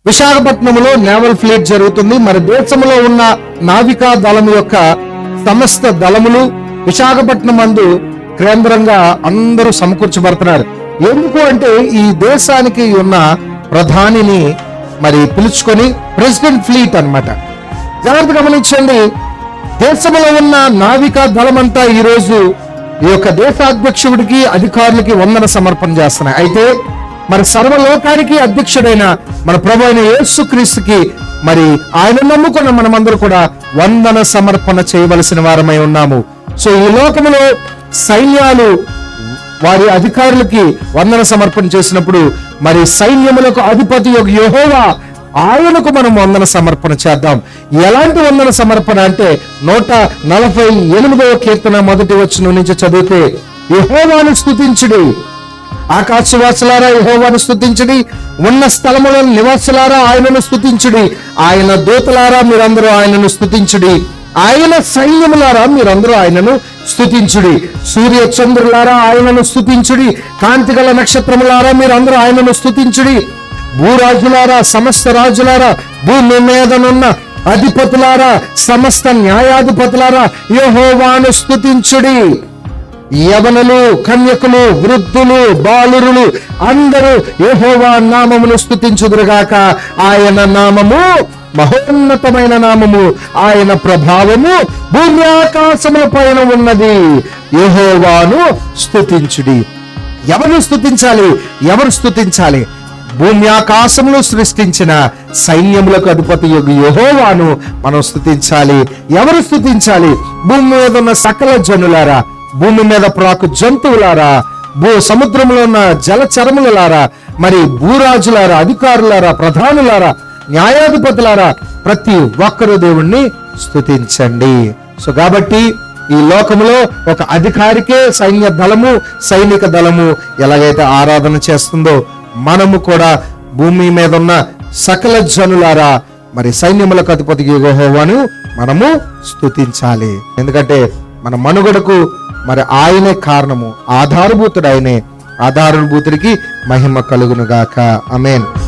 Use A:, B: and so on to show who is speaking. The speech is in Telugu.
A: విశాఖపట్నంలో నేవల్ ఫ్లీట్ జరుగుతుంది మరి దేశంలో ఉన్న నావికా దళం యొక్క సమస్త దళములు విశాఖపట్నం మందు కేంద్రంగా అందరూ సమకూర్చబడుతున్నారు ఎందుకు అంటే ఈ దేశానికి ఉన్న ప్రధానిని మరి పిలుచుకొని ప్రెసిడెంట్ ఫ్లీట్ అన్నమాట జాగ్రత్త గమనించండి దేశంలో ఉన్న నావికా దళమంతా ఈ రోజు ఈ యొక్క దేశాధ్యక్షుడికి అధికారులకి వందన సమర్పణ చేస్తున్నాయి అయితే మరి సర్వలోకానికి అధ్యక్షుడైన మన ప్రభు అయిన యేసుక్రీస్తుకి మరి ఆయన నమ్ముకున్న మనమందరూ కూడా వందన సమర్పణ చేయవలసిన వారమై ఉన్నాము సో ఈ లోకములో సైన్యాలు వారి అధికారులకి వందన సమర్పణ చేసినప్పుడు మరి సైన్యములకు అధిపతి యొక్క యెహోవా ఆయనకు మనం వందన సమర్పణ చేద్దాం ఎలాంటి వందన సమర్పణ అంటే నూట నలభై ఎనిమిదవ కీర్తన మొదటి వచ్చిన నుంచి చదివితే యెహోవాను స్తుతించుడి ఆకాశవాసులారా యెహోవాను స్తుతించుడి ఉన్న స్థలముల నివాసులారా ఆయనను స్తుతించుడి ఆయన దూతలారా మీరందరూ ఆయనను స్తుతించుడి ఆయన సైన్యములారా మీరందరూ ఆయనను స్తుతించుడి సూర్య చంద్రులారా ఆయనను స్తుతించుడి కాంతిగల నక్షత్రములారా మీరందరూ ఆయనను స్తుతించుడి భూరాజులారా సమస్త రాజులారా భూమి మీదనున్న అధిపతులారా సమస్త న్యాయాధిపతులారా యెహోవాను స్తుతించుడి యవనులు కన్యకులు వృద్ధులు బాలురులు అందరూ యెహోవా నామమును స్తుతించుదురుగాక ఆయన నామము మహోన్నతమైన నామము ఆయన ప్రభావము భూమి ఆకాశముల పైన ఉన్నది యెహోవాను స్తుతించుడి ఎవరు స్తుతించాలి ఎవరు స్తుతించాలి భూమి ఆకాశములు సృష్టించిన సైన్యములకు అధిపతి యొక్క యెహోవాను మనం స్తుతించాలి ఎవరు స్తుతించాలి భూమి మీద ఉన్న సకల జనులారా భూమి మీద ప్రాకు జంతువులారా భూ సముద్రంలో ఉన్న జలచరములారా మరి భూరాజులారా అధికారులారా ప్రధానులారా న్యాయాధిపతులారా ప్రతి ఒక్కరు దేవుణ్ణి స్తుతించండి సో కాబట్టి ఈ లోకములో ఒక అధికారికే సైన్య దళము సైనిక దళము ఎలాగైతే ఆరాధన చేస్తుందో మనము కూడా భూమి మీద ఉన్న సకల జనులారా మరి సైన్యములకు అధిపతి యెహోవాను మనము స్తుతించాలి ఎందుకంటే మన మనుగడకు మరి ఆయనే కారణము ఆధారభూతుడు ఆయనే ఆధారభూతుడికి మహిమ కలుగును గాక అమేన్